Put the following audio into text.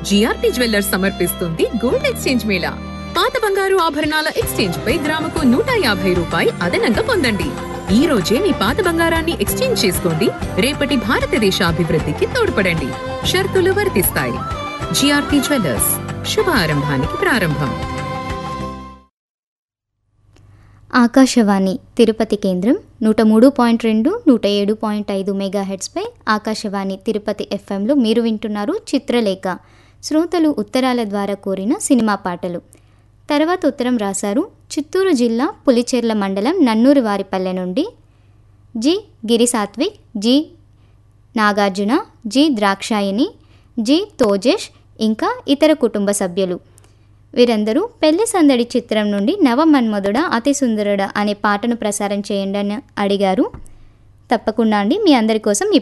GRT jewellers సమర్పిస్తుంది gold exchange mela పాత బంగారు ఆభరణాల ఎక్స్చేంజ్ పై గ్రాముకు నూట యాభై రూపాయి అదనంగా పొందండి ఈ రోజే మీ పాత బంగారాన్ని ఎక్స్చేంజ్ చేసుకోండి రేపటి భారతదేశ అభివృద్ధికి తోడ్పడండి షరతులు వర్తిస్తాయి జిఆర్టీ జ్యువెల్లర్స్ శుభారంభానికి ప్రారంభం ఆకాశవాణి తిరుపతి కేంద్రం నూట మూడు పాయింట్ రెండు నూట ఏడు పాయింట్ ఐదు మెగాహెడ్స్పై ఆకాశవాణి తిరుపతి ఎఫ్ఎంలో మీరు వింటున్నారు చిత్రలేఖ శ్రోతలు ఉత్తరాల ద్వారా కోరిన సినిమా పాటలు తర్వాత ఉత్తరం రాశారు చిత్తూరు జిల్లా పులిచెర్ల మండలం నన్నూరు వారిపల్లె నుండి G Giri Satvik G Nagarjuna G Dakshayini G Tojesh ఇంకా ఇతర కుటుంబ సభ్యులు వీరందరూ పెళ్లి సందడి చిత్రం నుండి నవ మన్మధుడ అతి సుందరుడ అనే పాటను ప్రసారం చేయండి అని అడిగారు తప్పకుండా అండి మీ అందరి కోసం ఈ